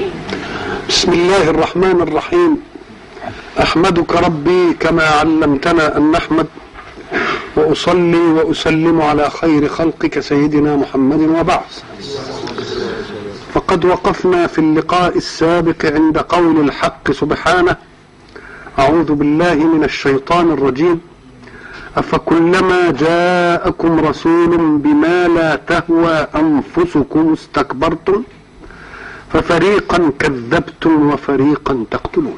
بسم الله الرحمن الرحيم احمدك ربي كما علمتنا ان نحمد واصلي واسلم على خير خلقك سيدنا محمد وبعد فقد وقفنا في اللقاء السابق عند قول الحق سبحانه اعوذ بالله من الشيطان الرجيم افكلما جاءكم رسول بما لا تهوى انفسكم استكبرتم ففريقا كذبتم وفريقا تقتلون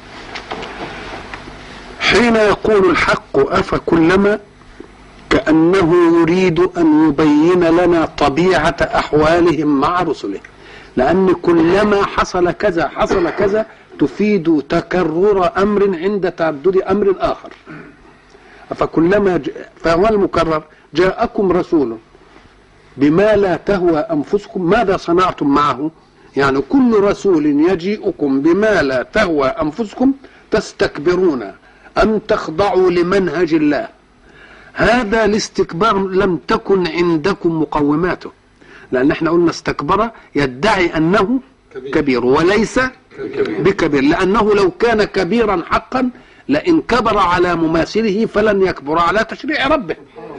حين يقول الحق افكلما كانه يريد ان يبين لنا طبيعه احوالهم مع رسله لان كلما حصل كذا حصل كذا تفيد تكرر امر عند تعدد امر اخر فكلما جاء فهو المكرر جاءكم رسول بما لا تهوى انفسكم ماذا صنعتم معه يعني كل رسول يجيئكم بما لا تهوى انفسكم تستكبرون ام تخضعوا لمنهج الله هذا الاستكبار لم تكن عندكم مقوماته لان احنا قلنا استكبر يدعي انه كبير وليس بكبير لانه لو كان كبيرا حقا لان كبر على مماثله فلن يكبر على تشريع ربه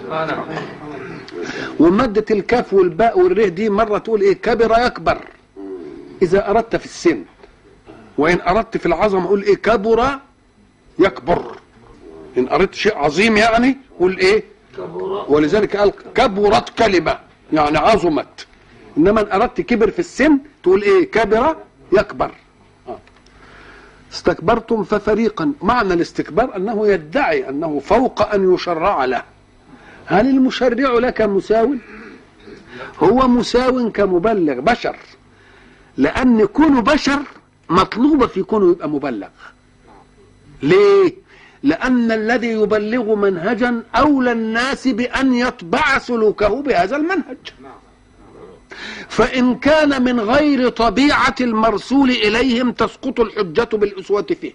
ومادة الكاف والباء والره دي مرة تقول ايه كبر يكبر إذا أردت في السن وإن أردت في العظمة قول إيه كبر يكبر إن أردت شيء عظيم يعني قول إيه ولذلك قال كبرت كلمة يعني عظمت إنما إن أردت كبر في السن تقول إيه كبر يكبر استكبرتم ففريقا معنى الاستكبار أنه يدعي أنه فوق أن يشرع له هل المشرع لك مساو هو مساو كمبلغ بشر لان كونه بشر مطلوبه في كونه يبقى مبلغ ليه لان الذي يبلغ منهجا اولى الناس بان يطبع سلوكه بهذا المنهج فان كان من غير طبيعه المرسول اليهم تسقط الحجه بالاسوه فيه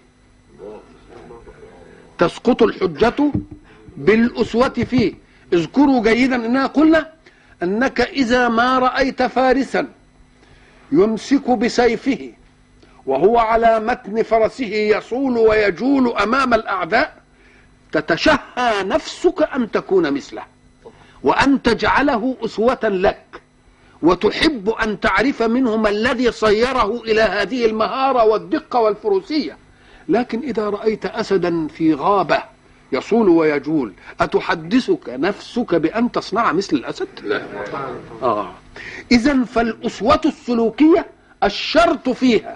تسقط الحجه بالاسوه فيه اذكروا جيدا اننا قلنا انك اذا ما رايت فارسا يمسك بسيفه وهو على متن فرسه يصول ويجول امام الاعداء تتشهى نفسك ان تكون مثله وان تجعله اسوه لك وتحب ان تعرف منه ما الذي صيره الى هذه المهاره والدقه والفروسيه لكن اذا رايت اسدا في غابه يصول ويجول أتحدثك نفسك بأن تصنع مثل الأسد لا آه. إذا فالأسوة السلوكية الشرط فيها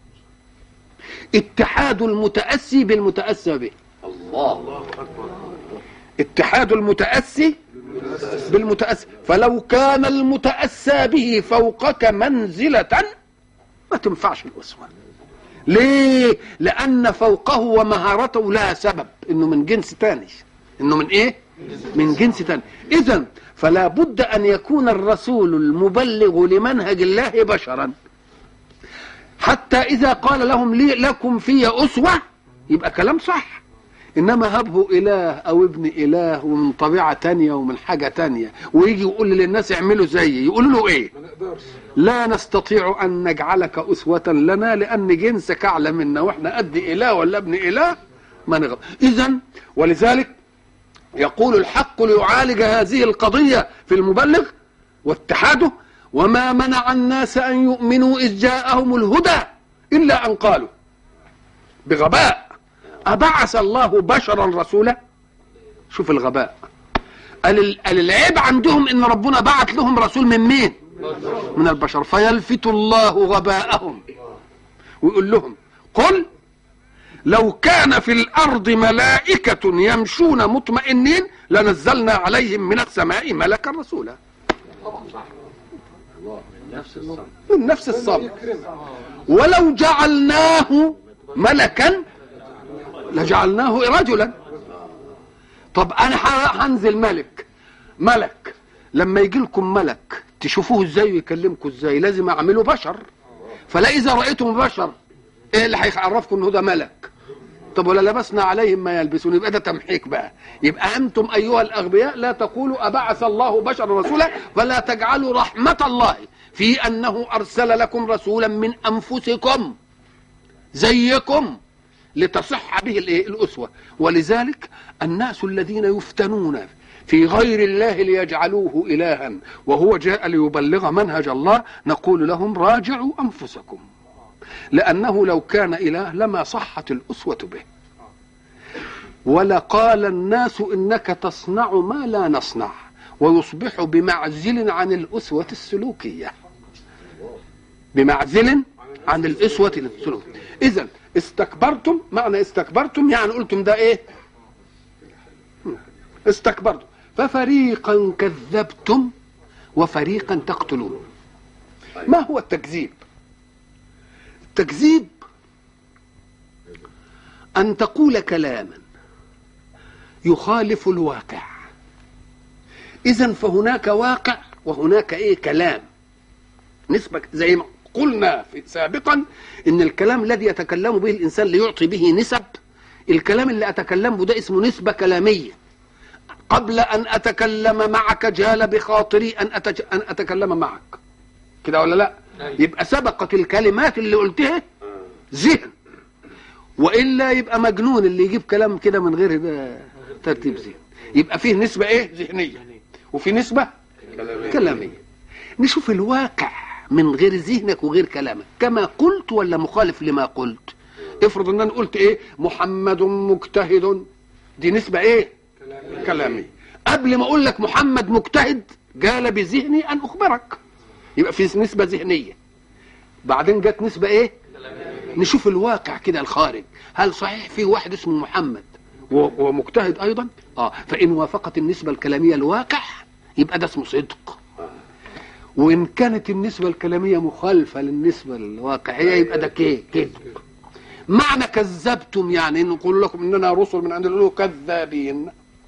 اتحاد المتأسي بالمتأسى به الله اتحاد المتأسي بالمتأسي فلو كان المتأسى به فوقك منزلة ما تنفعش الأسوة ليه لان فوقه ومهارته لها سبب انه من جنس تاني انه من ايه من جنس تاني اذا فلا بد ان يكون الرسول المبلغ لمنهج الله بشرا حتى اذا قال لهم لي لكم في اسوه يبقى كلام صح انما هبه اله او ابن اله ومن طبيعه تانية ومن حاجه تانية ويجي يقول للناس اعملوا زيي يقولوا له ايه لا نستطيع ان نجعلك اسوه لنا لان جنسك اعلى منا واحنا قد اله ولا ابن اله ما نغلط اذا ولذلك يقول الحق ليعالج هذه القضيه في المبلغ واتحاده وما منع الناس ان يؤمنوا اذ جاءهم الهدى الا ان قالوا بغباء أبعث الله بشرا رسولا شوف الغباء قال العيب عندهم ان ربنا بعت لهم رسول من مين من البشر فيلفت الله غباءهم ويقول لهم قل لو كان في الارض ملائكة يمشون مطمئنين لنزلنا عليهم من السماء ملكا رسولا من نفس الصبر ولو جعلناه ملكا لجعلناه رجلا طب انا هنزل ملك ملك لما يجي لكم ملك تشوفوه ازاي ويكلمكم ازاي لازم اعمله بشر فلا اذا رايتم بشر ايه اللي هيعرفكم انه ده ملك طب ولا لبسنا عليهم ما يلبسون يبقى ده تمحيك بقى يبقى انتم ايها الاغبياء لا تقولوا ابعث الله بشرا رسولا فلا تجعلوا رحمه الله في انه ارسل لكم رسولا من انفسكم زيكم لتصح به الايه الاسوه ولذلك الناس الذين يفتنون في غير الله ليجعلوه الها وهو جاء ليبلغ منهج الله نقول لهم راجعوا انفسكم لانه لو كان اله لما صحت الاسوه به ولقال الناس انك تصنع ما لا نصنع ويصبح بمعزل عن الاسوه السلوكيه بمعزل عن الاسوه السلوكيه اذا استكبرتم معنى استكبرتم يعني قلتم ده ايه استكبرتم ففريقا كذبتم وفريقا تقتلون ما هو التكذيب التكذيب ان تقول كلاما يخالف الواقع اذا فهناك واقع وهناك ايه كلام نسبة زي ما قلنا في سابقا ان الكلام الذي يتكلم به الانسان ليعطي به نسب الكلام اللي اتكلمه ده اسمه نسبة كلامية قبل ان اتكلم معك جال بخاطري ان, أتج... أن اتكلم معك كده ولا لا يبقى سبقت الكلمات اللي قلتها ذهن والا يبقى مجنون اللي يجيب كلام كده من غير ترتيب ذهن يبقى فيه نسبة ايه ذهنية وفي نسبة كلامية, كلامية. نشوف الواقع من غير ذهنك وغير كلامك كما قلت ولا مخالف لما قلت افرض ان انا قلت ايه محمد مجتهد دي نسبة ايه كلامية, كلامية. قبل ما اقول لك محمد مجتهد جال بذهني ان اخبرك يبقى في نسبة ذهنية بعدين جت نسبة ايه نشوف الواقع كده الخارج هل صحيح في واحد اسمه محمد ومجتهد ايضا اه فان وافقت النسبة الكلامية الواقع يبقى ده اسمه صدق وان كانت النسبة الكلامية مخالفة للنسبة الواقعية يبقى ده كيه كذب معنى كذبتم يعني ان نقول لكم اننا رسل من عند الله كذابين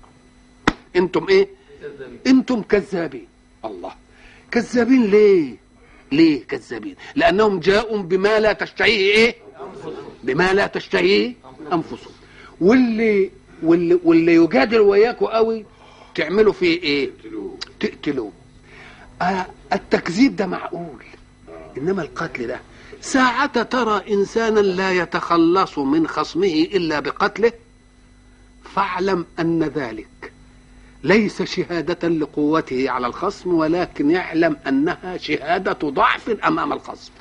انتم ايه انتم كذابين الله كذابين ليه ليه كذابين لانهم جاءوا بما لا تشتهيه ايه بما لا تشتهيه انفسهم واللي واللي واللي يجادل وياكوا قوي تعملوا فيه ايه تقتلوه آه التكذيب ده معقول انما القتل ده ساعة ترى انسانا لا يتخلص من خصمه الا بقتله فاعلم ان ذلك ليس شهادة لقوته على الخصم ولكن يعلم أنها شهادة ضعف أمام الخصم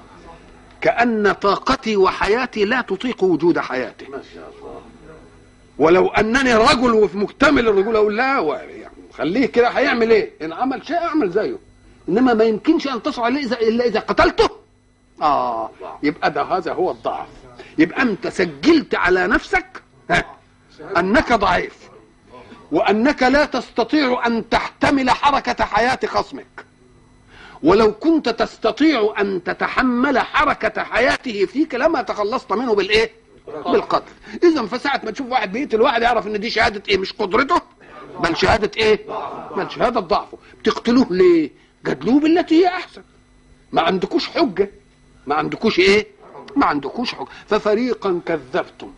كأن طاقتي وحياتي لا تطيق وجود حياته ولو أنني رجل وفي مكتمل الرجولة أقول لا خليه كده هيعمل إيه إن عمل شيء أعمل زيه إنما ما يمكنش أن تصل عليه إلا إذا قتلته آه يبقى ده هذا هو الضعف يبقى أنت سجلت على نفسك أنك ضعيف وانك لا تستطيع ان تحتمل حركه حياه خصمك ولو كنت تستطيع ان تتحمل حركه حياته فيك لما تخلصت منه بالايه بالقتل اذا فساعه ما تشوف واحد بيقتل واحد يعرف ان دي شهاده ايه مش قدرته بل شهاده ايه بل شهاده ضعفه بتقتلوه ليه جدلوه بالتي هي احسن ما عندكوش حجه ما عندكوش ايه ما عندكوش حجه ففريقا كذبتم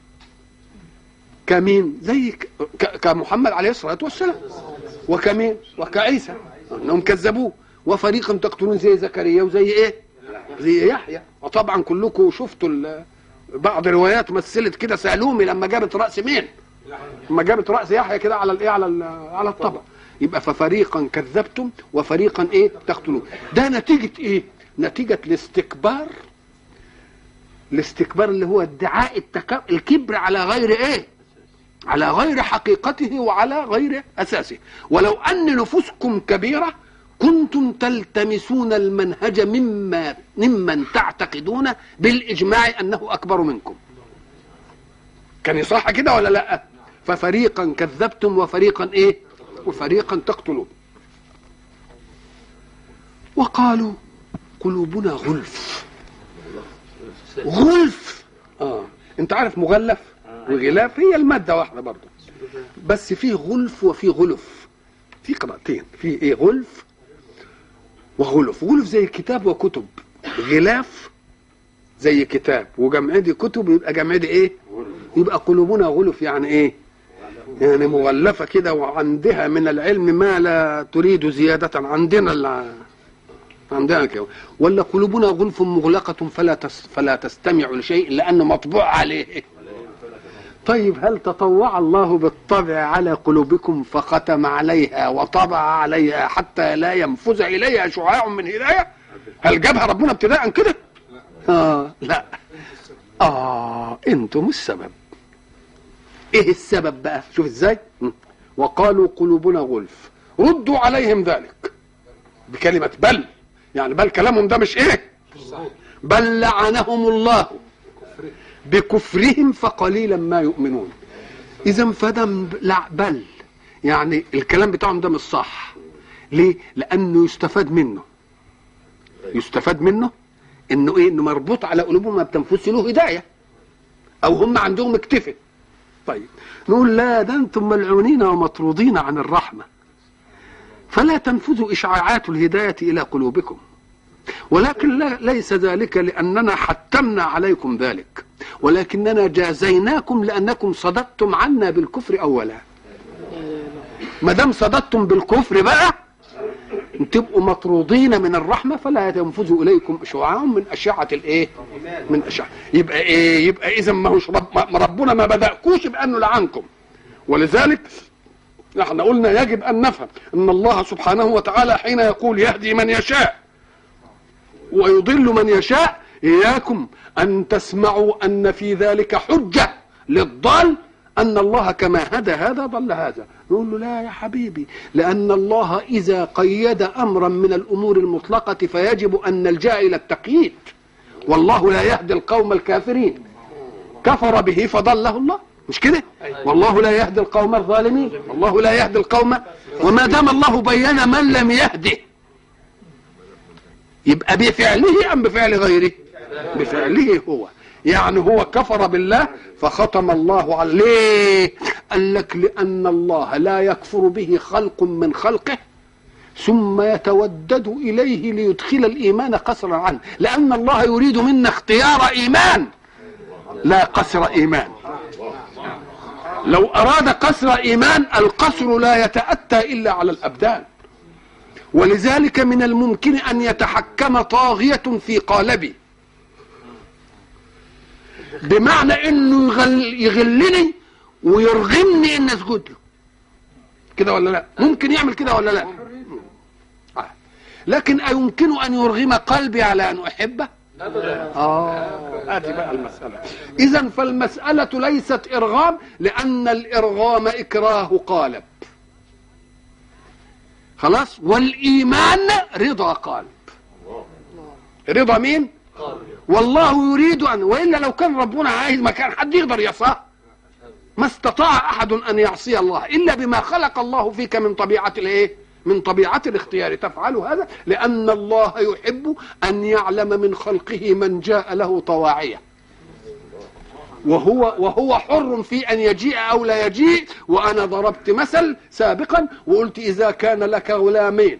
كمين زي كمحمد عليه الصلاه والسلام وكمين وكعيسى انهم كذبوه وفريقا تقتلون زي زكريا وزي ايه زي يحيى وطبعا كلكم شفتوا بعض الروايات مثلت كده سالومي لما جابت راس مين لما جابت راس يحيى كده على الايه على على الطبق يبقى ففريقا كذبتم وفريقا ايه تقتلون ده نتيجه ايه نتيجه الاستكبار الاستكبار اللي هو ادعاء التك... الكبر على غير ايه على غير حقيقته وعلى غير اساسه ولو ان نفوسكم كبيره كنتم تلتمسون المنهج مما ممن تعتقدون بالاجماع انه اكبر منكم كان صح كده ولا لا ففريقا كذبتم وفريقا ايه وفريقا تقتلون وقالوا قلوبنا غلف غلف اه انت عارف مغلف وغلاف هي المادة واحدة برضه بس في غلف وفي غلف في قراءتين في ايه غلف وغلف غلف زي كتاب وكتب غلاف زي كتاب وجمع دي كتب يبقى جمع دي ايه يبقى قلوبنا غلف يعني ايه يعني مغلفة كده وعندها من العلم ما لا تريد زيادة عندنا اللي عندنا كده ولا قلوبنا غلف مغلقة فلا تس فلا تستمع لشيء لأنه مطبوع عليه طيب هل تطوع الله بالطبع على قلوبكم فختم عليها وطبع عليها حتى لا ينفذ إليها شعاع من هداية هل جابها ربنا ابتداء كده آه لا آه أنتم السبب إيه السبب بقى شوف إزاي وقالوا قلوبنا غلف ردوا عليهم ذلك بكلمة بل يعني بل كلامهم ده مش إيه بل لعنهم الله بكفرهم فقليلا ما يؤمنون اذا فدم لا بل يعني الكلام بتاعهم ده مش صح ليه لانه يستفاد منه يستفاد منه انه ايه انه مربوط على قلوبهم ما بتنفذش له هدايه او هم عندهم اكتفى طيب نقول لا ده انتم ملعونين ومطرودين عن الرحمه فلا تنفذوا اشعاعات الهدايه الى قلوبكم ولكن لا ليس ذلك لاننا حتمنا عليكم ذلك ولكننا جازيناكم لانكم صددتم عنا بالكفر اولا ما دام صددتم بالكفر بقى تبقوا مطرودين من الرحمه فلا ينفذ اليكم شعاع من اشعه الايه؟ من اشعه يبقى ايه؟ يبقى اذا ما هوش رب ربنا ما بداكوش بانه لعنكم ولذلك احنا قلنا يجب ان نفهم ان الله سبحانه وتعالى حين يقول يهدي من يشاء ويضل من يشاء إياكم أن تسمعوا أن في ذلك حجة للضال أن الله كما هدى هذا ضل هذا نقول له لا يا حبيبي لأن الله إذا قيد أمرا من الأمور المطلقة فيجب أن نلجأ إلى التقييد والله لا يهدي القوم الكافرين كفر به فضله الله مش كده والله لا يهدي القوم الظالمين والله لا يهدي القوم وما دام الله بين من لم يهده يبقى بفعله ام بفعل غيره بفعله هو يعني هو كفر بالله فختم الله عليه قال لك لان الله لا يكفر به خلق من خلقه ثم يتودد اليه ليدخل الايمان قصرا عنه لان الله يريد منا اختيار ايمان لا قصر ايمان لو اراد قصر ايمان القصر لا يتاتى الا على الابدان ولذلك من الممكن ان يتحكم طاغيه في قالبي بمعنى انه يغل يغلني ويرغمني ان اسجد له كده ولا لا ممكن يعمل كده ولا لا آه. لكن أيمكن أن يرغم قلبي على أن أحبه آه هذه بقى المسألة إذا فالمسألة ليست إرغام لأن الإرغام إكراه قالب خلاص والإيمان رضا قلب رضا مين والله يريد أن وإلا لو كان ربنا عايز ما كان حد يقدر يعصاه ما استطاع أحد أن يعصي الله إلا بما خلق الله فيك من طبيعة الإيه من طبيعة الاختيار تفعل هذا لأن الله يحب أن يعلم من خلقه من جاء له طواعية وهو وهو حر في ان يجيء او لا يجيء وانا ضربت مثل سابقا وقلت اذا كان لك غلامين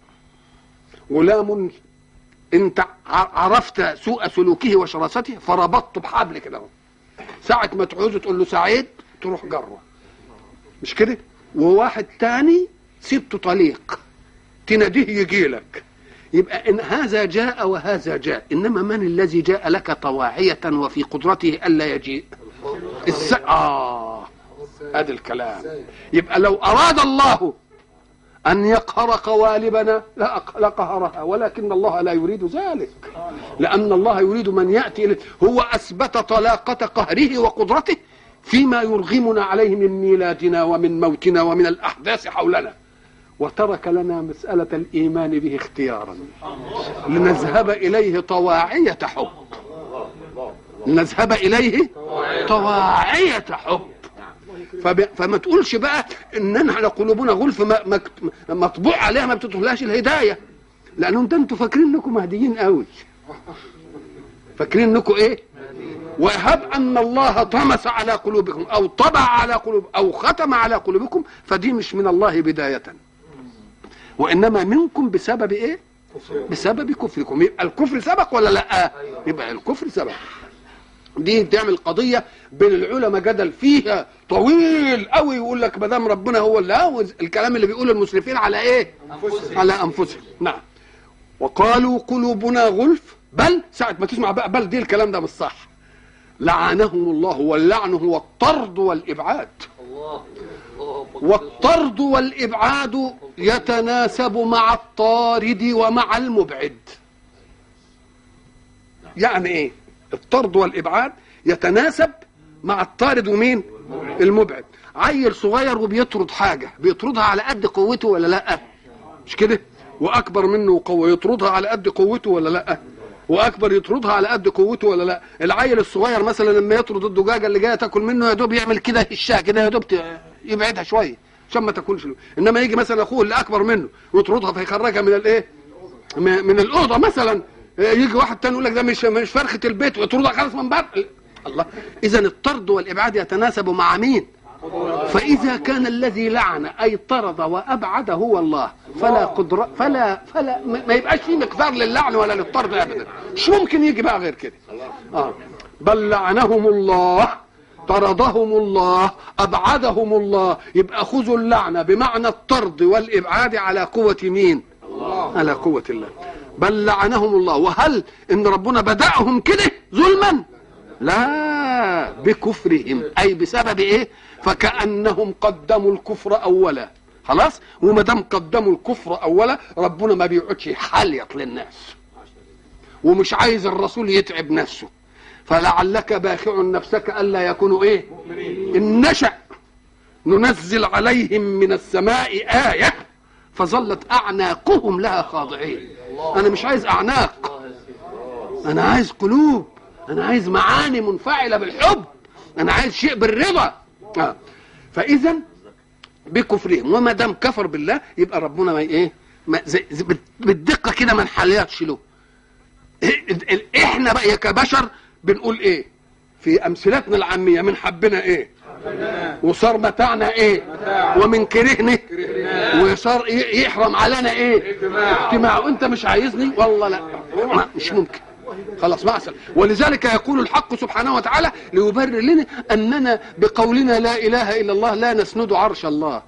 غلام انت عرفت سوء سلوكه وشراسته فربطته بحبل كده ساعة ما تعوزه تقول له سعيد تروح جره مش كده وواحد تاني سبته طليق تناديه يجي لك يبقى إن هذا جاء وهذا جاء إنما من الذي جاء لك طواعية وفي قدرته ألا يجيء الس... آه هذا الكلام يبقى لو أراد الله أن يقهر قوالبنا لقهرها ولكن الله لا يريد ذلك لأن الله يريد من يأتي هو أثبت طلاقة قهره وقدرته فيما يرغمنا عليه من ميلادنا ومن موتنا ومن الأحداث حولنا وترك لنا مسألة الإيمان به اختيارا لنذهب إليه طواعية حب لنذهب إليه طواعية حب فب... فما تقولش بقى ان احنا قلوبنا غلف ما... مطبوع عليها ما بتدخلهاش الهدايه لانهم ده انتوا فاكرين انكم مهديين قوي فاكرين انكم ايه وهب ان الله طمس على قلوبكم او طبع على قلوب او ختم على قلوبكم فدي مش من الله بدايه وانما منكم بسبب ايه بسبب كفركم يبقى الكفر سبق ولا لا يبقى الكفر سبق دي بتعمل قضيه بين العلماء جدل فيها طويل قوي يقول لك ما دام ربنا هو اللي هو الكلام اللي بيقوله المسرفين على ايه؟ أنفسهم. على انفسهم نعم وقالوا قلوبنا غلف بل ساعة ما تسمع بقى بل دي الكلام ده مش صح لعنهم الله واللعن هو الطرد والإبعاد والطرد والإبعاد يتناسب مع الطارد ومع المبعد يعني ايه الطرد والإبعاد يتناسب مع الطارد ومين المبعد عيل صغير وبيطرد حاجة بيطردها على قد قوته ولا لا مش كده واكبر منه قوه يطردها على قد قوته ولا لا واكبر يطردها على قد قوته ولا لا العيل الصغير مثلا لما يطرد الدجاجه اللي جايه تاكل منه يا دوب يعمل كده هشها كده يا دوب يبعدها شويه عشان ما تاكلش له انما يجي مثلا اخوه اللي اكبر منه ويطردها فيخرجها من الايه من الاوضه مثلا يجي واحد تاني يقول لك ده مش مش فرخه البيت ويطردها خالص من بره الله اذا الطرد والابعاد يتناسب مع مين فإذا كان الذي لعن أي طرد وأبعد هو الله فلا قدرة فلا فلا ما يبقاش في مقدار للعن ولا للطرد أبدا مش ممكن يجي بقى غير كده آه. بل لعنهم الله طردهم الله أبعدهم الله يبقى خذوا اللعنة بمعنى الطرد والإبعاد على قوة مين الله. على قوة الله بل لعنهم الله وهل إن ربنا بدأهم كده ظلما لا بكفرهم أي بسبب إيه فكأنهم قدموا الكفر أولا خلاص وما دام قدموا الكفر أولا ربنا ما بيقعدش يحليط للناس ومش عايز الرسول يتعب نفسه فلعلك باخع نفسك ألا يكونوا إيه إن نشأ ننزل عليهم من السماء آية فظلت أعناقهم لها خاضعين أنا مش عايز أعناق أنا عايز قلوب أنا عايز معاني منفعلة بالحب أنا عايز شيء بالرضا آه. فاذا بكفرهم وما دام كفر بالله يبقى ربنا ما ايه ما زي زي بالدقه كده ما نحلياتش له احنا بقى كبشر بنقول ايه في امثلتنا العاميه من حبنا ايه وصار متاعنا ايه ومن كرهنا وصار يحرم علينا ايه اجتماع وانت مش عايزني والله لا مش ممكن خلاص ما أسأل ولذلك يقول الحق سبحانه وتعالى ليبرر لنا أننا بقولنا لا إله إلا الله لا نسند عرش الله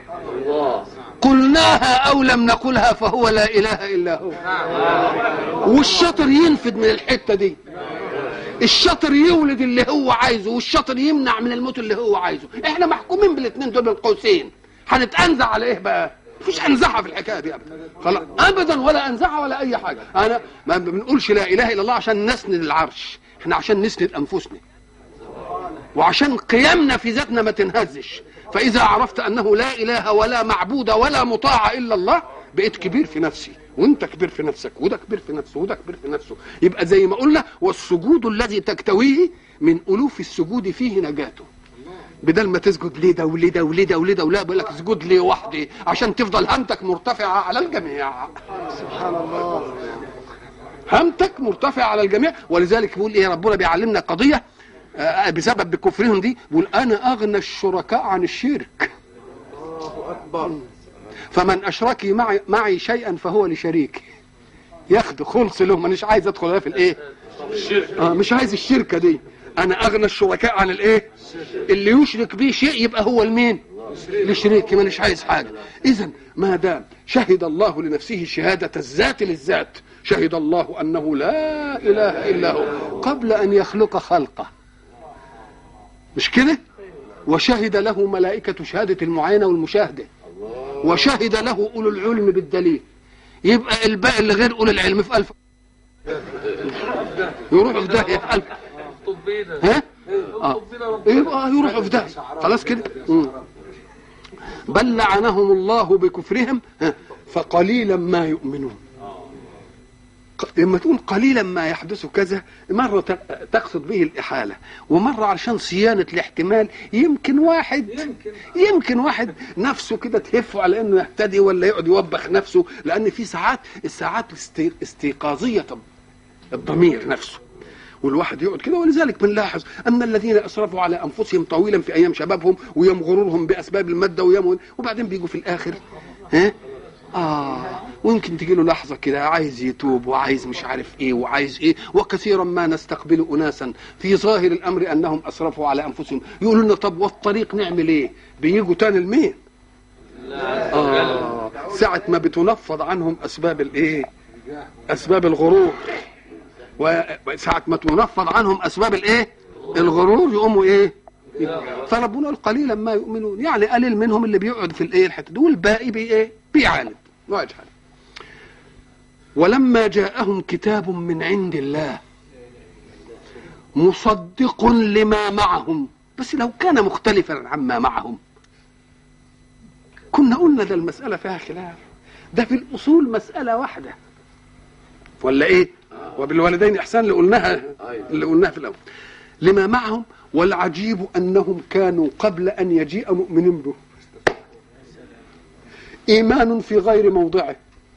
قلناها أو لم نقلها فهو لا إله إلا هو والشطر ينفد من الحتة دي الشطر يولد اللي هو عايزه والشطر يمنع من الموت اللي هو عايزه احنا محكومين بالاثنين دول بالقوسين هنتأنزع على ايه بقى مفيش انزعها في الحكايه دي ابدا خلاص ابدا ولا انزعها ولا اي حاجه انا ما بنقولش لا اله الا الله عشان نسند العرش احنا عشان نسند انفسنا وعشان قيامنا في ذاتنا ما تنهزش فاذا عرفت انه لا اله ولا معبود ولا مطاع الا الله بقيت كبير في نفسي وانت كبير في نفسك وده كبير في نفسه وده كبير في نفسه يبقى زي ما قلنا والسجود الذي تكتويه من الوف السجود فيه نجاته بدل ما تسجد لده ولده ولده ولده ولا بيقول لك اسجد لي وحدي عشان تفضل همتك مرتفعه على الجميع سبحان الله همتك مرتفعه على الجميع ولذلك بيقول ايه ربنا بيعلمنا قضيه بسبب كفرهم دي بيقول انا اغنى الشركاء عن الشرك الله اكبر فمن اشرك معي معي شيئا فهو لشريك ياخده خلص له مانيش عايز ادخل في الايه آه مش عايز الشركه دي انا اغنى الشركاء عن الايه اللي يشرك به شيء يبقى هو المين لشريك مانيش عايز حاجه اذا ما دام شهد الله لنفسه شهاده الذات للذات شهد الله انه لا اله الا هو قبل ان يخلق خلقه مش كده وشهد له ملائكه شهاده المعاينه والمشاهده وشهد له اولو العلم بالدليل يبقى الباقي اللي غير اولو العلم في الف يروحوا في داهيه في الف ها آه. يبقى يروحوا في داهيه خلاص كده بل لعنهم الله بكفرهم فقليلا ما يؤمنون لما تقول قليلا ما يحدث كذا مرة تقصد به الإحالة ومرة علشان صيانة الاحتمال يمكن واحد يمكن, يمكن واحد نفسه كده تهفه على انه يهتدي ولا يقعد يوبخ نفسه لأن في ساعات الساعات استيقاظية الضمير نفسه والواحد يقعد كده ولذلك بنلاحظ ان الذين اسرفوا على انفسهم طويلا في ايام شبابهم ويوم غرورهم باسباب الماده ويوم وبعدين بيجوا في الاخر ها اه ويمكن تجي له لحظه كده عايز يتوب وعايز مش عارف ايه وعايز ايه وكثيرا ما نستقبل اناسا في ظاهر الامر انهم اسرفوا على انفسهم يقولوا لنا طب والطريق نعمل ايه بيجوا تاني لمين آه ساعة ما بتنفض عنهم أسباب الإيه؟ أسباب الغرور وساعة ما تنفض عنهم أسباب الإيه؟ الغرور يقوموا إيه؟ فربنا قال قليلا ما يؤمنون يعني قليل منهم اللي بيقعد في الإيه الحتة دول الباقي بي إيه؟ بيعاند ويجهل ولما جاءهم كتاب من عند الله مصدق لما معهم بس لو كان مختلفا عما معهم كنا قلنا ده المسألة فيها خلاف ده في الأصول مسألة واحدة ولا إيه وبالوالدين إحسان اللي قلناها اللي قلناها في الأول لما معهم والعجيب أنهم كانوا قبل أن يجيء مؤمن به إيمان في غير موضعه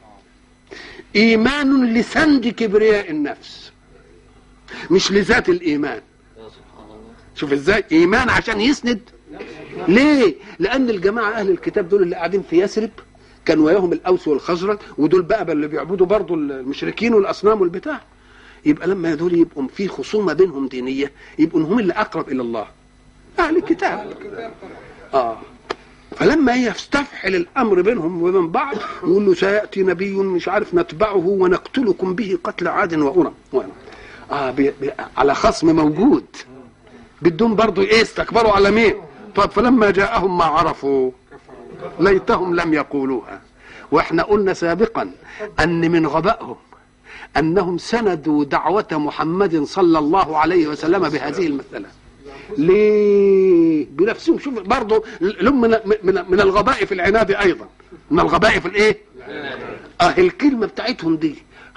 إيمان لسند كبرياء النفس مش لذات الإيمان شوف ازاي إيمان عشان يسند ليه؟ لأن الجماعة أهل الكتاب دول اللي قاعدين في يثرب كان وياهم الأوس والخزرج ودول بقى اللي بيعبدوا برضه المشركين والأصنام والبتاع يبقى لما دول يبقوا في خصومة بينهم دينية يبقوا هم اللي أقرب إلى الله أهل الكتاب آه فلما يستفحل الامر بينهم وبين بعض يقول له سياتي نبي مش عارف نتبعه ونقتلكم به قتل عاد وارم اه بي بي على خصم موجود بدهم برضه ايه استكبروا على مين طب فلما جاءهم ما عرفوا ليتهم لم يقولوها واحنا قلنا سابقا ان من غبائهم انهم سندوا دعوه محمد صلى الله عليه وسلم بهذه المساله ليه بنفسهم شوف برضه لهم من, من, من الغباء في العناد ايضا من الغباء في الايه اه الكلمه بتاعتهم دي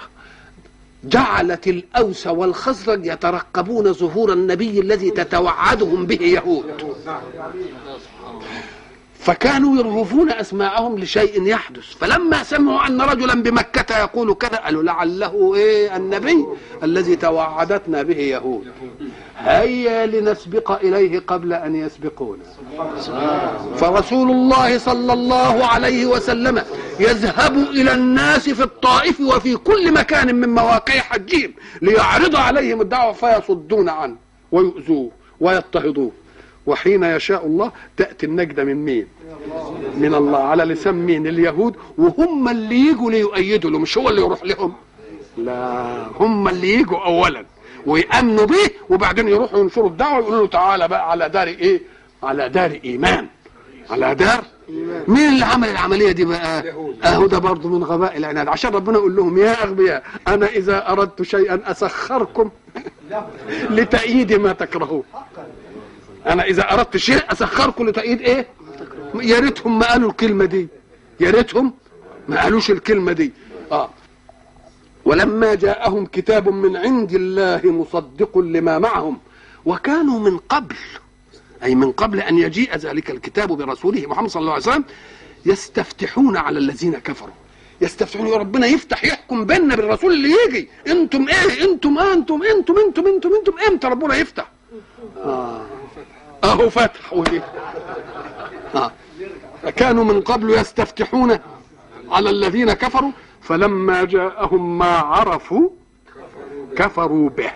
جعلت الاوس والخزرج يترقبون ظهور النبي الذي تتوعدهم به يهود فكانوا يرهفون اسماءهم لشيء يحدث فلما سمعوا ان رجلا بمكه يقول كذا قالوا لعله ايه النبي الذي توعدتنا به يهود هيا لنسبق اليه قبل ان يسبقونا فرسول الله صلى الله عليه وسلم يذهب الى الناس في الطائف وفي كل مكان من مواقع حجهم ليعرض عليهم الدعوه فيصدون عنه ويؤذوه ويضطهدوه وحين يشاء الله تأتي النجدة من مين من الله على لسان مين اليهود وهم اللي يجوا ليؤيدوا له مش هو اللي يروح لهم لا هم اللي يجوا أولا ويأمنوا به وبعدين يروحوا ينشروا الدعوة ويقولوا له تعالى بقى على دار إيه على دار إيمان على دار مين اللي عمل العمليه دي بقى اهو ده برضه من غباء العناد عشان ربنا يقول لهم يا اغبياء انا اذا اردت شيئا اسخركم لتأييد ما تكرهون انا اذا اردت شيء اسخركم لتأييد ايه يا ريتهم ما قالوا الكلمه دي يا ريتهم ما قالوش الكلمه دي اه ولما جاءهم كتاب من عند الله مصدق لما معهم وكانوا من قبل اي من قبل ان يجيء ذلك الكتاب برسوله محمد صلى الله عليه وسلم يستفتحون على الذين كفروا يستفتحون يا ربنا يفتح يحكم بيننا بالرسول اللي يجي انتم ايه انتم آه انتم انتم انتم انتم انتم امتى ربنا يفتح آه. اهو فتح ودي آه. كانوا من قبل يستفتحون على الذين كفروا فلما جاءهم ما عرفوا كفروا به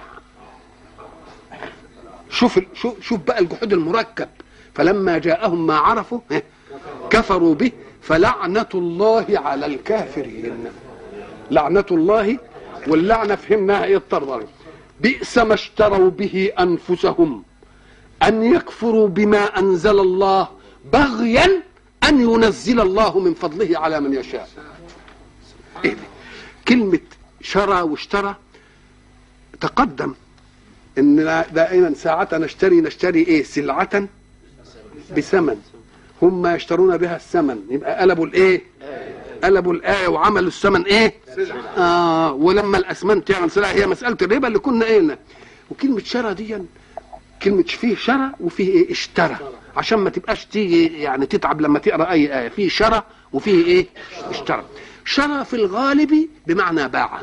شوف شوف شوف بقى الجحود المركب فلما جاءهم ما عرفوا كفروا به فلعنة الله على الكافرين لعنة الله واللعنة فهمناها ايه الطرد بئس ما اشتروا به انفسهم ان يكفروا بما انزل الله بغيا ان ينزل الله من فضله على من يشاء إيه كلمة شرى واشترى تقدم ان دائما ساعة نشتري نشتري ايه سلعة بثمن هم يشترون بها الثمن يبقى قلبوا الايه قلبوا الآية وعملوا الثمن ايه اه ولما الاسمنت تعمل سلعة هي مسألة الربا اللي كنا قلنا وكلمة شرى دي كلمة فيه شرى وفيه ايه اشترى عشان ما تبقاش تيجي يعني تتعب لما تقرا اي آية فيه شرى وفيه ايه اشترى شرى في الغالب بمعنى باع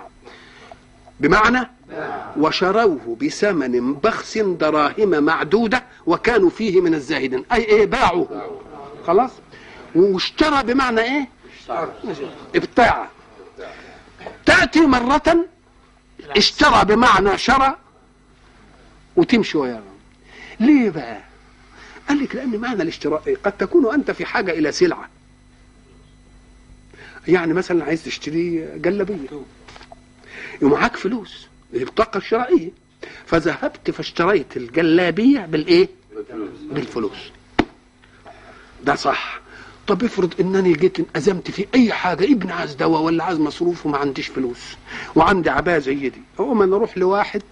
بمعنى وشروه بثمن بخس دراهم معدودة وكانوا فيه من الزاهدين أي إيه باعوا خلاص واشترى بمعنى إيه ابتاع تأتي مرة اشترى بمعنى شرى وتمشي وياه ليه بقى قال لك لأن معنى الاشتراء إيه؟ قد تكون أنت في حاجة إلى سلعة يعني مثلا عايز تشتري جلابية ومعاك فلوس البطاقة الشرائية فذهبت فاشتريت الجلابية بالإيه؟ بالفلوس ده صح طب افرض انني جيت ازمت في اي حاجه ابن عايز دواء ولا عايز مصروف وما عنديش فلوس وعندي عبايه زي دي اقوم انا اروح لواحد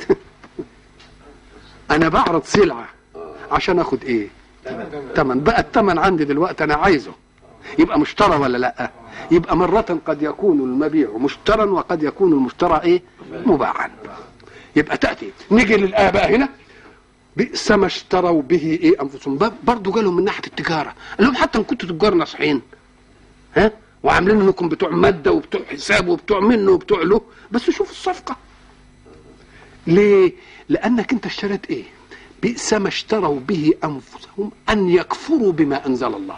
انا بعرض سلعه عشان اخد ايه تمن بقى التمن عندي دلوقتي انا عايزه يبقى مشترى ولا لا يبقى مرة قد يكون المبيع مشترا وقد يكون المشترى ايه مباعا يبقى تأتي نيجي للآية بقى هنا بئس ما اشتروا به ايه انفسهم برضه قالوا من ناحيه التجاره قال لهم حتى ان كنتوا تجار ناصحين ها وعاملين انكم بتوع ماده وبتوع حساب وبتوع منه وبتوع له بس شوف الصفقه ليه لانك انت اشتريت ايه بئس ما اشتروا به انفسهم ان يكفروا بما انزل الله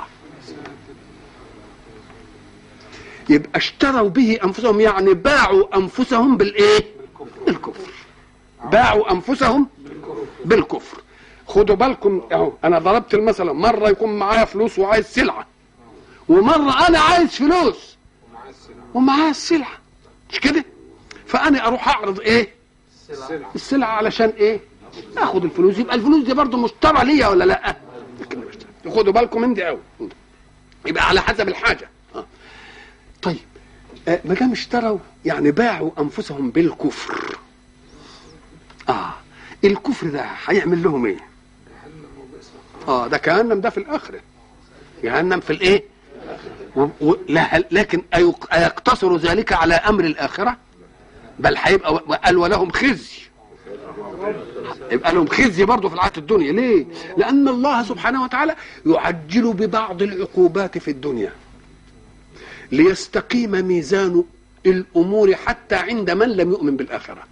يبقى اشتروا به انفسهم يعني باعوا انفسهم بالايه بالكفر باعوا انفسهم بالكفر خدوا بالكم اهو انا ضربت المثل مره يكون معايا فلوس وعايز سلعه ومره انا عايز فلوس ومعايا السلعه مش كده فانا اروح اعرض ايه السلعه علشان ايه اخد الفلوس يبقى الفلوس دي برضه مشترى ليا ولا لا خدوا بالكم من دي قوي يبقى على حسب الحاجه طيب آه ما دام اشتروا يعني باعوا انفسهم بالكفر اه الكفر ده هيعمل لهم ايه اه ده جهنم ده في الاخره جهنم في الايه و... و... لكن ايقتصر ذلك على امر الاخره بل هيبقى قال ولهم خزي يبقى لهم خزي برضه في الحياه الدنيا ليه لان الله سبحانه وتعالى يعجل ببعض العقوبات في الدنيا ليستقيم ميزان الامور حتى عند من لم يؤمن بالاخره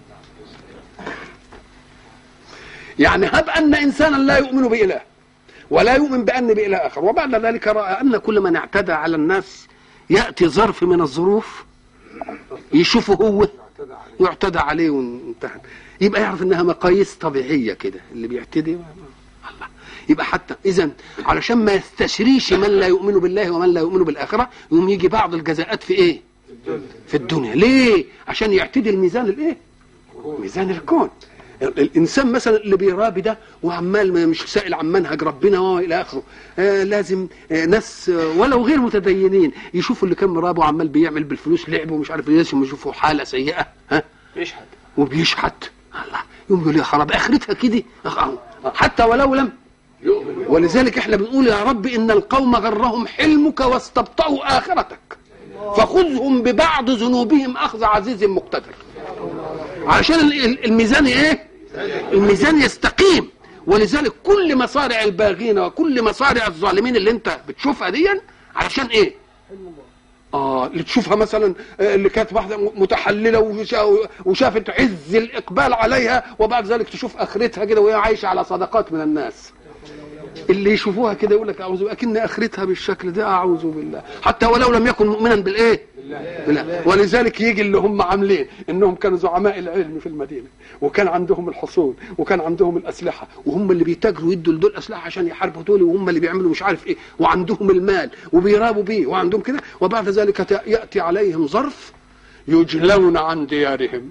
يعني هب ان انسانا لا يؤمن باله ولا يؤمن بان باله اخر وبعد ذلك راى ان كل من اعتدى على الناس ياتي ظرف من الظروف يشوفه هو يعتدى عليه وانتهى يبقى يعرف انها مقاييس طبيعيه كده اللي بيعتدي الله يبقى حتى اذا علشان ما يستشريش من لا يؤمن بالله ومن لا يؤمن بالاخره يقوم يجي بعض الجزاءات في ايه في الدنيا ليه عشان يعتدي الميزان الايه ميزان الكون الانسان مثلا اللي بيرابي ده وعمال مش سائل عن منهج ربنا والى اخره آه لازم آه ناس آه ولو غير متدينين يشوفوا اللي كان مرابي وعمال بيعمل بالفلوس لعب ومش عارف ايه يشوفوا حاله سيئه ها بيشحت وبيشحت الله يقوم يقول يا خراب اخرتها كده حتى ولو لم ولذلك احنا بنقول يا رب ان القوم غرهم حلمك واستبطأوا اخرتك فخذهم ببعض ذنوبهم اخذ عزيز مقتدر علشان الميزان ايه الميزان يستقيم ولذلك كل مصارع الباغين وكل مصارع الظالمين اللي انت بتشوفها دي علشان ايه اه اللي تشوفها مثلا اللي كانت واحده متحلله وشافت عز الاقبال عليها وبعد ذلك تشوف اخرتها كده وهي عايشه على صدقات من الناس اللي يشوفوها كده يقول لك اعوذ اكن اخرتها بالشكل ده اعوذ بالله حتى ولو لم يكن مؤمنا بالايه بالله ولذلك يجي اللي هم عاملين انهم كانوا زعماء العلم في المدينه وكان عندهم الحصون وكان عندهم الاسلحه وهم اللي بيتاجروا يدوا لدول اسلحه عشان يحاربوا دول وهم اللي بيعملوا مش عارف ايه وعندهم المال وبيرابوا بيه وعندهم كده وبعد ذلك ياتي عليهم ظرف يجلون عن ديارهم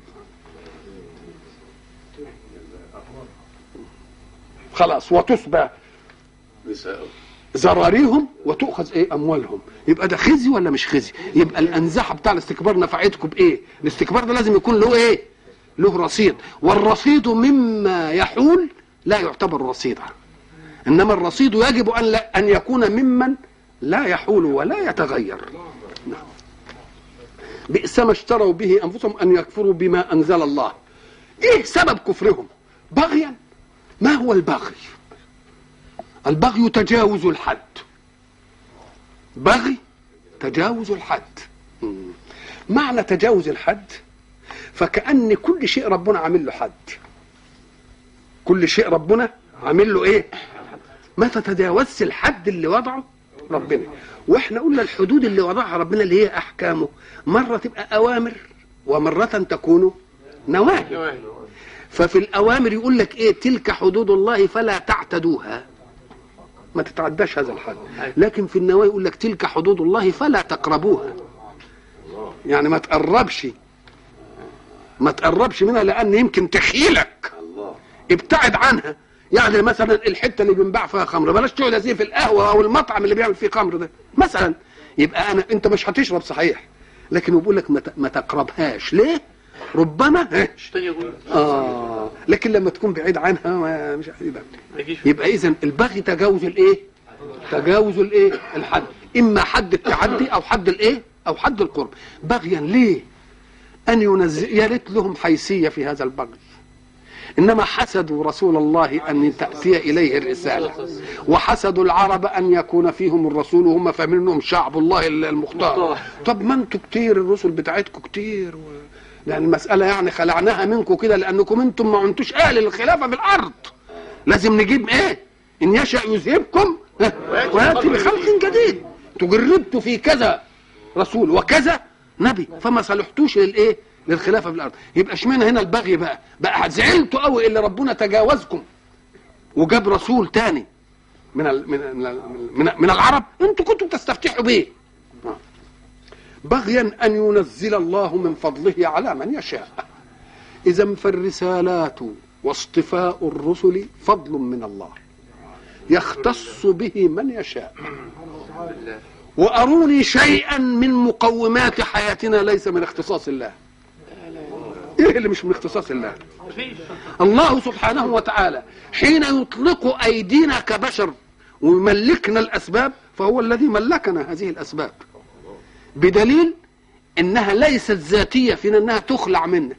خلاص وتصبح زراريهم وتؤخذ ايه اموالهم يبقى ده خزي ولا مش خزي يبقى الانزاحه بتاع الاستكبار نفعتكم بايه الاستكبار ده لازم يكون له ايه له رصيد والرصيد مما يحول لا يعتبر رصيدا انما الرصيد يجب ان لا ان يكون ممن لا يحول ولا يتغير نعم. بئس ما اشتروا به انفسهم ان يكفروا بما انزل الله ايه سبب كفرهم بغيا ما هو البغي البغي تجاوز الحد بغي تجاوز الحد معنى تجاوز الحد فكأن كل شيء ربنا عامل له حد كل شيء ربنا عامل له ايه ما تتجاوزش الحد اللي وضعه ربنا واحنا قلنا الحدود اللي وضعها ربنا اللي هي احكامه مره تبقى اوامر ومره تكون نواهي ففي الاوامر يقول لك ايه تلك حدود الله فلا تعتدوها ما تتعداش هذا الحد لكن في النواهي يقول لك تلك حدود الله فلا تقربوها يعني ما تقربش ما تقربش منها لان يمكن تخيلك ابتعد عنها يعني مثلا الحته اللي بنباع فيها خمر بلاش تقعد زي في القهوه او المطعم اللي بيعمل فيه خمر ده مثلا يبقى انا انت مش هتشرب صحيح لكن بيقول لك ما ت- ما تقربهاش ليه ربما ها؟ اه لكن لما تكون بعيد عنها ما مش يبقى يبقى اذا البغي تجاوز الايه تجاوز الايه الحد اما حد التعدي او حد الايه او حد القرب بغيا ليه ان ينزل يا ريت لهم حيثيه في هذا البغي انما حسدوا رسول الله ان تاتي اليه الرساله وحسدوا العرب ان يكون فيهم الرسول وهم فاهمين انهم شعب الله المختار طب ما انتوا كتير الرسل بتاعتكم كتير و... لان المساله يعني خلعناها منكم كده لانكم انتم ما انتوش اهل الخلافه في الارض لازم نجيب ايه ان يشا يذهبكم ها، وياتي بخلق جديد تجربت في كذا رسول وكذا نبي فما صلحتوش للايه للخلافه في الارض يبقى اشمعنى هنا البغي بقى بقى زعلتوا قوي اللي ربنا تجاوزكم وجاب رسول تاني من ال من ال من, من العرب انتوا كنتوا بتستفتحوا بيه بغيا ان ينزل الله من فضله على من يشاء اذا فالرسالات واصطفاء الرسل فضل من الله يختص به من يشاء واروني شيئا من مقومات حياتنا ليس من اختصاص الله ايه اللي مش من اختصاص الله الله سبحانه وتعالى حين يطلق ايدينا كبشر ويملكنا الاسباب فهو الذي ملكنا هذه الاسباب بدليل انها ليست ذاتيه فينا انها تخلع منا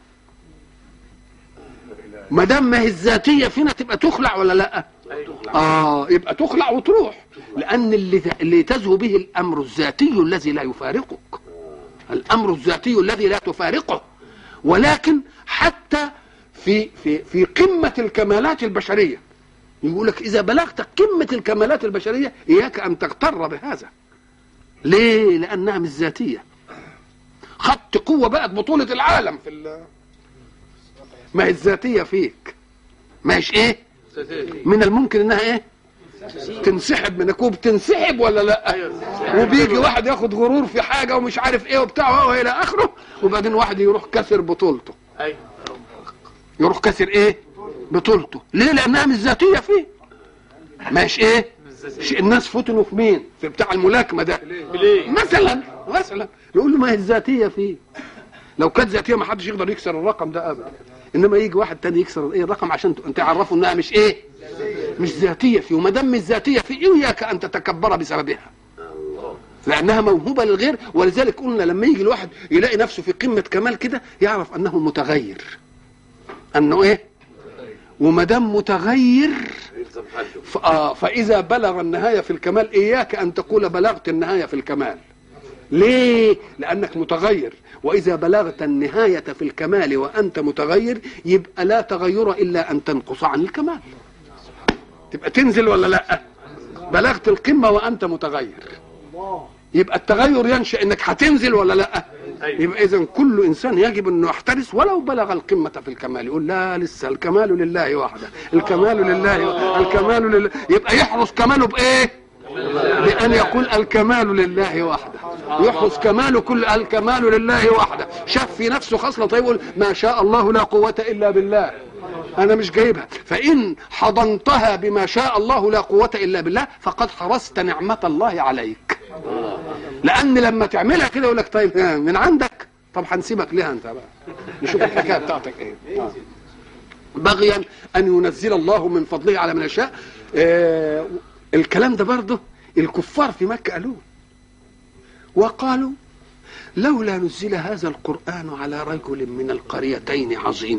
ما دام ما هي الذاتيه فينا تبقى تخلع ولا لا اه يبقى تخلع وتروح لان اللي اللي تزهو به الامر الذاتي الذي لا يفارقك الامر الذاتي الذي لا تفارقه ولكن حتى في في في قمه الكمالات البشريه يقول لك اذا بلغت قمه الكمالات البشريه اياك ان تغتر بهذا ليه لانها مش ذاتيه خدت قوه بقت بطوله العالم في ال- ما هي الذاتيه فيك ما هيش ايه من الممكن انها ايه تنسحب من كوب تنسحب ولا لا وبيجي واحد ياخد غرور في حاجه ومش عارف ايه وبتاع والى اخره وبعدين واحد يروح كسر بطولته ايوه يروح كسر ايه بطولته ليه لانها مش ذاتيه فيه مش ايه ش- الناس فتنوا في مين في بتاع الملاكمه ده ليه؟ مثلا مثلا يقول له ما هي الذاتيه فيه لو كانت ذاتيه ما حدش يقدر يكسر الرقم ده ابدا انما يجي واحد تاني يكسر ايه الرقم عشان ت- تعرفوا انها مش ايه مش ذاتيه فيه وما دام مش ذاتيه فيه اياك ان تتكبر بسببها لانها موهوبه للغير ولذلك قلنا لما يجي الواحد يلاقي نفسه في قمه كمال كده يعرف انه متغير انه ايه وما دام متغير ف- آه، فاذا بلغ النهايه في الكمال اياك ان تقول بلغت النهايه في الكمال ليه لانك متغير واذا بلغت النهايه في الكمال وانت متغير يبقى لا تغير الا ان تنقص عن الكمال تبقى تنزل ولا لا بلغت القمه وانت متغير يبقى التغير ينشا انك هتنزل ولا لا أيوة. يبقى اذا كل انسان يجب انه يحترس ولو بلغ القمه في الكمال يقول لا لسه الكمال لله وحده الكمال لله الكمال لله يبقى يحرس كماله بايه بأن يقول الكمال لله وحده يحرس كماله كل الكمال لله وحده شاف في نفسه خصلة طيب يقول ما شاء الله لا قوة إلا بالله أنا مش جايبها فإن حضنتها بما شاء الله لا قوة إلا بالله فقد حرست نعمة الله عليك لأن لما تعملها كده يقول لك طيب ها، من عندك طب هنسيبك ليها أنت بقى نشوف الحكاية بتاعتك إيه آه. بغيا ان ينزل الله من فضله على من يشاء آه الكلام ده برضه الكفار في مكه قالوه وقالوا لولا نزل هذا القران على رجل من القريتين عظيم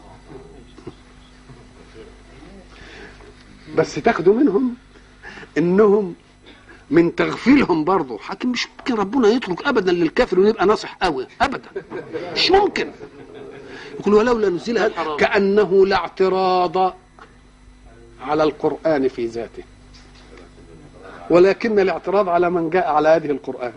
بس تاخدوا منهم انهم من تغفيلهم برضه حكم مش ممكن ربنا يترك ابدا للكافر ويبقى ناصح قوي ابدا مش ممكن يقول ولولا نزل هذا كأنه لا اعتراض على القرآن في ذاته ولكن الاعتراض على من جاء على هذه القرآن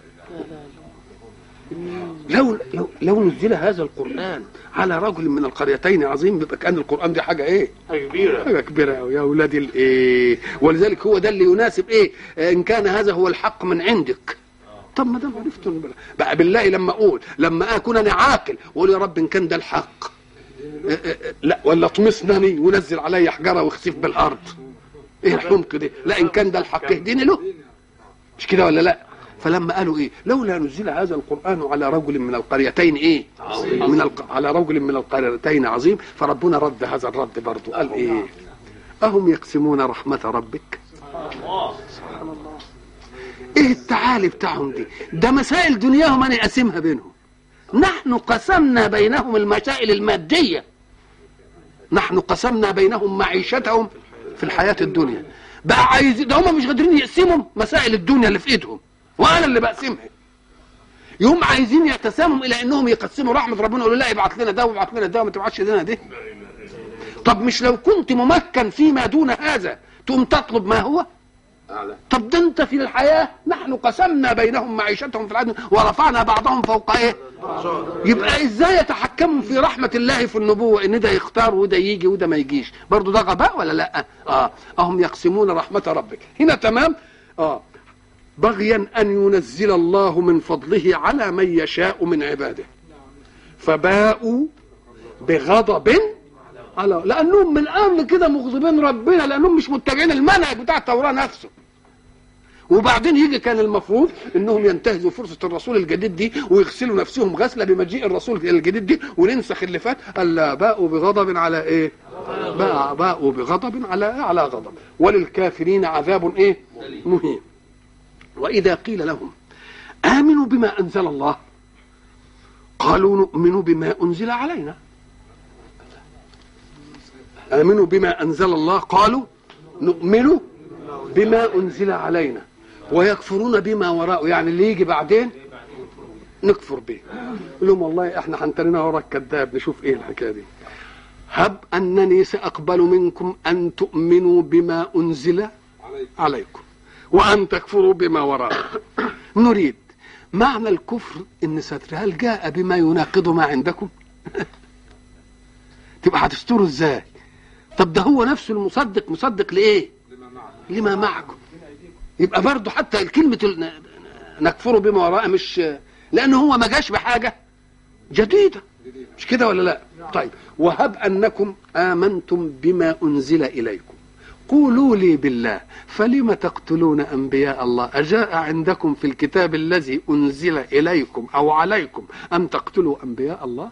لو لو, لو نزل هذا القرآن على رجل من القريتين عظيم يبقى كان القرآن دي حاجة ايه؟ حاجة كبيرة حاجة كبيرة أوي يا ولاد الايه ولذلك هو ده اللي يناسب ايه؟ إن كان هذا هو الحق من عندك طب ما دام عرفتوا بقى بالله لما اقول لما اكون انا عاقل واقول يا رب ان كان ده الحق إيه إيه إيه لا ولا اطمسنني ونزل علي حجره واخسف بالارض ايه الحمق ده لا ان كان ده الحق اهديني له مش كده ولا لا فلما قالوا ايه لولا نزل هذا القران على رجل من القريتين ايه عظيم. من الق... على رجل من القريتين عظيم فربنا رد هذا الرد برضه قال ايه اهم يقسمون رحمه ربك ايه التعالي بتاعهم دي ده مسائل دنياهم انا اقسمها بينهم نحن قسمنا بينهم المسائل الماديه نحن قسمنا بينهم معيشتهم في الحياه الدنيا بقى عايز ده هم مش قادرين يقسموا مسائل الدنيا اللي في ايدهم وانا اللي بقسمها يوم عايزين يتساموا الى انهم يقسموا رحمه ربنا يقولوا لا ابعت لنا ده وابعت لنا ده وما تبعتش لنا ده طب مش لو كنت ممكن فيما دون هذا تقوم تطلب ما هو أعلى طب ده انت في الحياه نحن قسمنا بينهم معيشتهم في العدل ورفعنا بعضهم فوق ايه يبقى ازاي يتحكموا في رحمه الله في النبوه ان ده يختار وده يجي وده ما يجيش برضو ده غباء ولا لا اه اهم يقسمون رحمه ربك هنا تمام اه بغيا ان ينزل الله من فضله على من يشاء من عباده فباءوا بغضب على لانهم من قبل كده مغضبين ربنا لانهم مش متبعين المنهج بتاع التوراه نفسه وبعدين يجي كان المفروض انهم ينتهزوا فرصه الرسول الجديد دي ويغسلوا نفسهم غسله بمجيء الرسول الجديد دي وننسخ اللي فات الا باءوا بغضب على ايه؟ باء باءوا بغضب على على غضب وللكافرين عذاب ايه؟ مهين واذا قيل لهم امنوا بما انزل الله قالوا نؤمن بما انزل علينا امنوا بما انزل الله قالوا نؤمن بما انزل علينا ويكفرون بما وراءه يعني اللي يجي بعدين نكفر به يقول لهم والله احنا هنترنا وراك كذاب نشوف ايه الحكايه دي هب انني ساقبل منكم ان تؤمنوا بما انزل عليكم وان تكفروا بما وراءه نريد معنى الكفر ان ستر هل جاء بما يناقض ما عندكم تبقى هتستره ازاي طب ده هو نفسه المصدق مصدق لايه لما معكم يبقى برضه حتى كلمة ال- نكفر بما وراءه مش لأن هو ما جاش بحاجة جديدة مش كده ولا لا طيب وهب أنكم آمنتم بما أنزل إليكم قولوا لي بالله فلم تقتلون أنبياء الله أجاء عندكم في الكتاب الذي أنزل إليكم أو عليكم أن تقتلوا أنبياء الله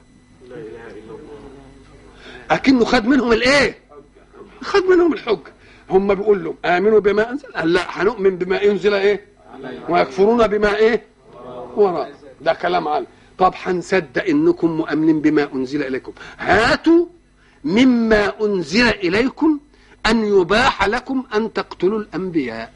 أكنه خد منهم الإيه خد منهم الحجة هم بيقول لهم آمنوا بما أنزل قال لا هنؤمن بما أنزل إيه ويكفرون بما إيه وراء ده كلام عالي طب هنصدق انكم مؤمنين بما انزل اليكم هاتوا مما انزل اليكم ان يباح لكم ان تقتلوا الانبياء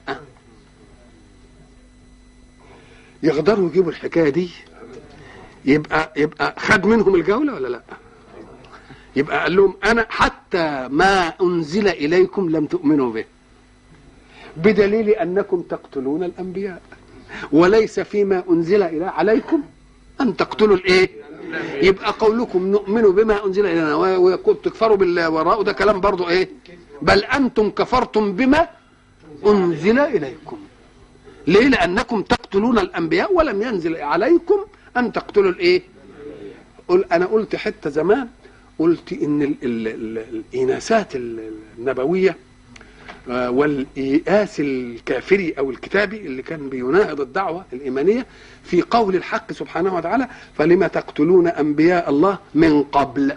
يقدروا يجيبوا الحكايه دي يبقى يبقى خد منهم الجوله ولا لا يبقى قال لهم انا حتى ما انزل اليكم لم تؤمنوا به بدليل انكم تقتلون الانبياء وليس فيما انزل الى عليكم ان تقتلوا الايه يبقى قولكم نؤمن بما انزل الينا ويقول تكفروا بالله وراءه ده كلام برضو ايه بل انتم كفرتم بما انزل اليكم ليه لانكم تقتلون الانبياء ولم ينزل عليكم ان تقتلوا الايه قل انا قلت حته زمان قلت ان ال ال ال الاناسات النبويه آه، والاياس الكافري او الكتابي اللي كان بيناهض الدعوه الايمانيه في قول الحق سبحانه وتعالى فلم تقتلون انبياء الله من قبل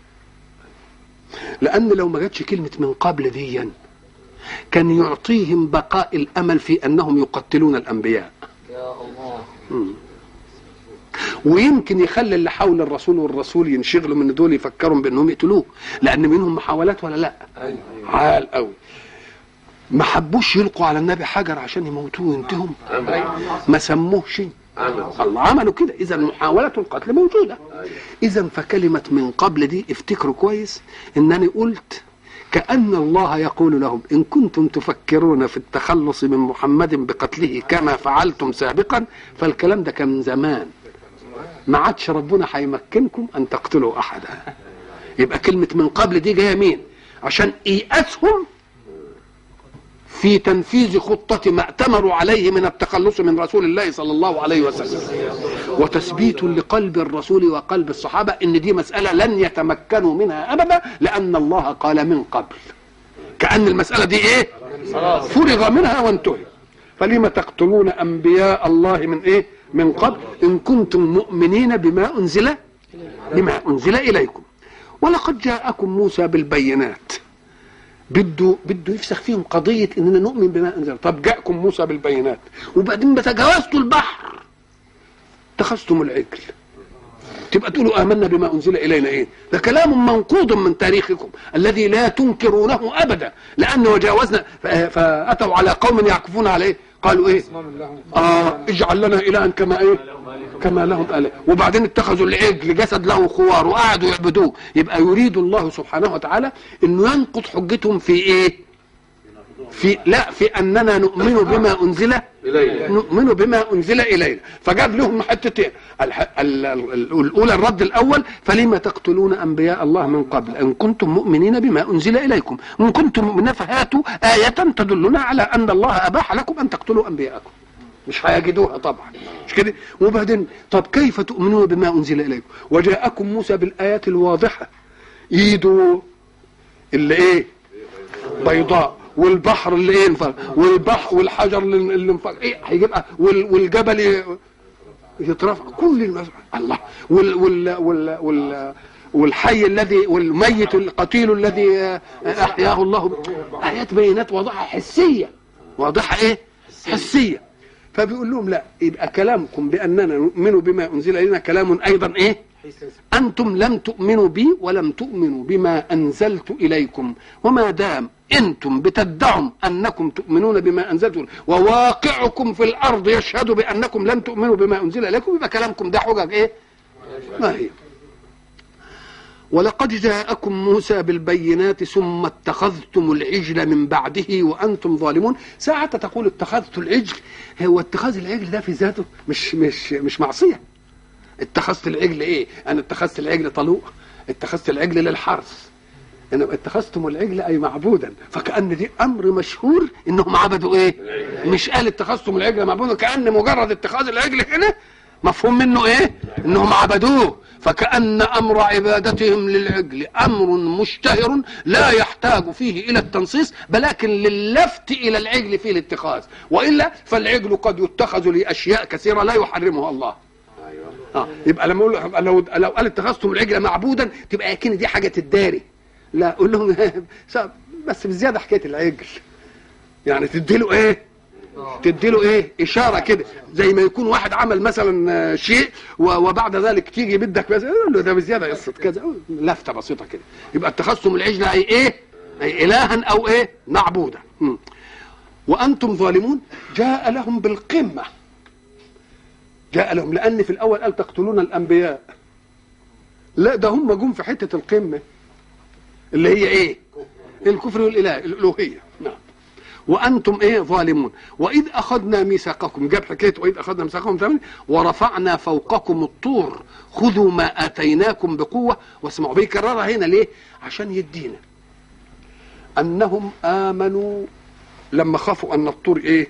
لان لو ما جاتش كلمه من قبل ديا كان يعطيهم بقاء الامل في انهم يقتلون الانبياء يا الله ويمكن يخلي اللي حول الرسول والرسول ينشغلوا من دول يفكروا بانهم يقتلوه لان منهم محاولات ولا لا ايوه عال قوي ما حبوش يلقوا على النبي حجر عشان يموتوه وينتهوا ما سموهش الله عملوا كده اذا محاوله القتل موجوده اذا فكلمه من قبل دي افتكروا كويس انني قلت كأن الله يقول لهم إن كنتم تفكرون في التخلص من محمد بقتله كما فعلتم سابقا فالكلام ده كان زمان ما عادش ربنا هيمكنكم أن تقتلوا أحدا يبقى كلمة من قبل دي جاية مين عشان إيأسهم في تنفيذ خطة ما ائتمروا عليه من التخلص من رسول الله صلى الله عليه وسلم وتثبيت لقلب الرسول وقلب الصحابة ان دي مسألة لن يتمكنوا منها ابدا لان الله قال من قبل كأن المسألة دي ايه فرغ منها وانتهي فلما تقتلون انبياء الله من ايه من قبل ان كنتم مؤمنين بما انزل بما انزل اليكم ولقد جاءكم موسى بالبينات بده بده يفسخ فيهم قضيه اننا نؤمن بما انزل طب جاءكم موسى بالبينات وبعدين تجاوزتوا البحر اتخذتم العجل تبقى تقولوا امنا بما انزل الينا ايه ده كلام منقوض من تاريخكم الذي لا تنكرونه ابدا لانه وجاوزنا ف- فاتوا على قوم يعكفون على ايه قالوا ايه اه اجعل لنا الها كما ايه كما لهم اله وبعدين اتخذوا العجل جسد له خوار وقعدوا يعبدوه يبقى يريد الله سبحانه وتعالى انه ينقض حجتهم في ايه في لا في اننا نؤمن بما انزل إلينا. نؤمن بما انزل الينا فجاب لهم حتتين الح... ال... ال... الاولى الرد الاول فلما تقتلون انبياء الله من قبل ان كنتم مؤمنين بما انزل اليكم ان كنتم مؤمنين فهاتوا ايه تدلنا على ان الله اباح لكم ان تقتلوا انبياءكم مش هيجدوها طبعا مش كده وبعدين طب كيف تؤمنون بما انزل اليكم وجاءكم موسى بالايات الواضحه ايده اللي ايه بيضاء والبحر اللي ايه انفرق والبحر والحجر اللي اللي انفرق ايه هيجيب وال- والجبل ي- يترفع كل المس... الله وال وال وال وال والحي الذي والميت القتيل الذي آه، احياه الله ايات بينات واضحه حسيه واضحه ايه حسيه فبيقول لهم لا يبقى كلامكم باننا نؤمن بما انزل الينا كلام ايضا ايه أنتم لم تؤمنوا بي ولم تؤمنوا بما أنزلت إليكم وما دام أنتم بتدعوا أنكم تؤمنون بما أنزلت وواقعكم في الأرض يشهد بأنكم لم تؤمنوا بما أنزل إليكم يبقى كلامكم ده حجج إيه؟ ما هي ولقد جاءكم موسى بالبينات ثم اتخذتم العجل من بعده وانتم ظالمون ساعة تقول اتخذت العجل هو اتخاذ العجل ده في ذاته مش مش مش معصيه اتخذت العجل ايه انا اتخذت العجل طلوق اتخذت العجل للحرث انا اتخذتم العجل اي معبودا فكان دي امر مشهور انهم عبدوا ايه مش قال اتخذتم العجل معبودا كان مجرد اتخاذ العجل هنا مفهوم منه ايه انهم عبدوه فكأن أمر عبادتهم للعجل أمر مشتهر لا يحتاج فيه إلى التنصيص بلكن للفت إلى العجل فيه الاتخاذ وإلا فالعجل قد يتخذ لأشياء كثيرة لا يحرمها الله اه يبقى لما اقول لو لو قال اتخذتم العجل معبودا تبقى اكن دي حاجه تداري لا قول لهم بس بزياده حكايه العجل يعني تدي له ايه تدي له ايه اشاره كده زي ما يكون واحد عمل مثلا آه، شيء و- وبعد ذلك تيجي بدك بس يقول له ده بزياده قصه كذا لفته بسيطه كده يبقى اتخذتم العجل اي ايه اي الها او ايه معبودا مم. وانتم ظالمون جاء لهم بالقمه جاء لهم لان في الاول قال تقتلون الانبياء لا ده هم جم في حته القمه اللي هي ايه الكفر والاله الالوهيه نعم وانتم ايه ظالمون واذ اخذنا ميثاقكم جاب حكايه واذ اخذنا ميثاقكم ثمن ورفعنا فوقكم الطور خذوا ما اتيناكم بقوه واسمعوا بيكررها هنا ليه عشان يدينا انهم امنوا لما خافوا ان الطور ايه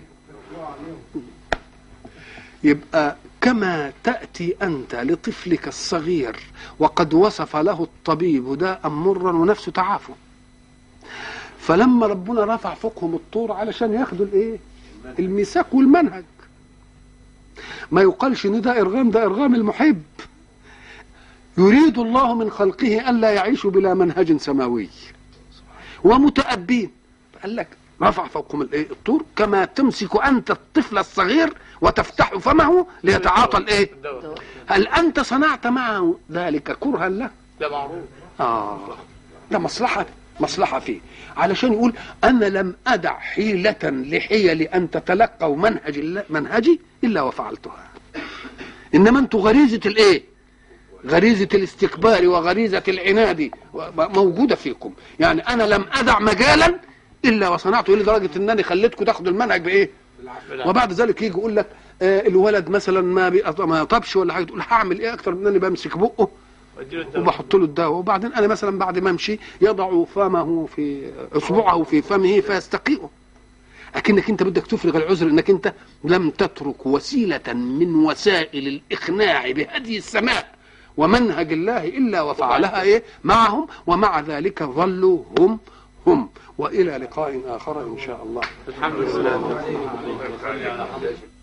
يبقى كما تأتي أنت لطفلك الصغير وقد وصف له الطبيب داء مرا ونفسه تعافى فلما ربنا رفع فوقهم الطور علشان ياخدوا الايه الميثاق والمنهج ما يقالش ان ده ارغام ده ارغام المحب يريد الله من خلقه الا يعيشوا بلا منهج سماوي ومتأبين قال لك رفع فوقهم الايه الطور كما تمسك انت الطفل الصغير وتفتح فمه ليتعاطى الايه هل انت صنعت معه ذلك كرها له ده معروف اه ده مصلحه مصلحه فيه علشان يقول انا لم ادع حيله لحيل ان تتلقوا منهج الله منهجي الا وفعلتها انما انتوا غريزه الايه غريزة الاستكبار وغريزة العناد موجودة فيكم يعني أنا لم أدع مجالا إلا وصنعته لدرجة أنني خليتكم تاخدوا المنهج بإيه وبعد ذلك يجي يقول لك آه الولد مثلا ما بيقط- ما طبش ولا حاجه تقول هعمل ايه اكتر من اني بمسك بقه وبحط له الدواء وبعدين انا مثلا بعد ما امشي يضع فمه في اصبعه في فمه فيستقيئه لكنك انت بدك تفرغ العذر انك انت لم تترك وسيله من وسائل الاقناع بهدي السماء ومنهج الله الا وفعلها ايه معهم ومع ذلك ظلوا هم هم والى لقاء اخر ان شاء الله الحمد لله